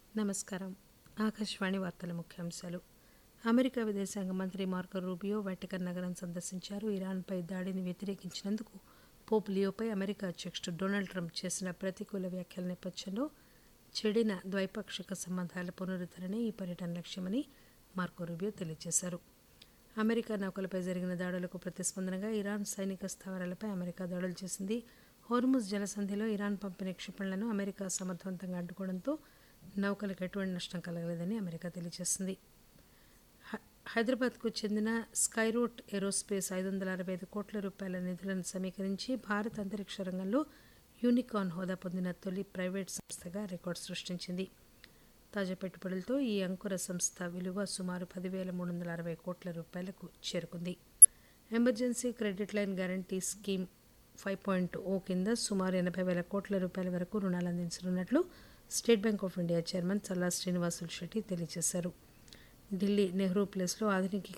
నమస్కారం ఆకాశవాణి వార్తల ముఖ్యాంశాలు అమెరికా విదేశాంగ మంత్రి మార్కో రూబియో వాటికన్ నగరం సందర్శించారు ఇరాన్పై దాడిని వ్యతిరేకించినందుకు పోప్ లియోపై అమెరికా అధ్యక్షుడు డొనాల్డ్ ట్రంప్ చేసిన ప్రతికూల వ్యాఖ్యల నేపథ్యంలో చెడిన ద్వైపాక్షిక సంబంధాల పునరుద్ధరణే ఈ పర్యటన లక్ష్యమని మార్కో రూబియో తెలియజేశారు అమెరికా నౌకలపై జరిగిన దాడులకు ప్రతిస్పందనగా ఇరాన్ సైనిక స్థావరాలపై అమెరికా దాడులు చేసింది హోర్ముజ్ జలసంధిలో ఇరాన్ పంపిన క్షిపణులను అమెరికా సమర్థవంతంగా అడ్డుకోవడంతో నౌకలకు ఎటువంటి నష్టం కలగలేదని అమెరికా తెలియజేసింది హై- హైదరాబాద్కు చెందిన స్కైరూట్ ఏరోస్పేస్ ఐదు వందల అరవై ఐదు కోట్ల రూపాయల నిధులను సమీకరించి భారత అంతరిక్ష రంగంలో యూనికార్న్ హోదా పొందిన తొలి ప్రైవేట్ సంస్థగా రికార్డు సృష్టించింది తాజా పెట్టుబడులతో ఈ అంకుర సంస్థ విలువ సుమారు పదివేల మూడు వందల అరవై కోట్ల రూపాయలకు చేరుకుంది emergency credit line guarantee scheme five point O కింద సుమారు ఎనభై వేల కోట్ల రూపాయల వరకు రుణాలు అందించనున్నట్లు State Bank of India chairman Challa Srinivasulu Setty తెలియజేశారు ఢిల్లీ నెహ్రూ ప్లేస్లో ఆధునికీకరణ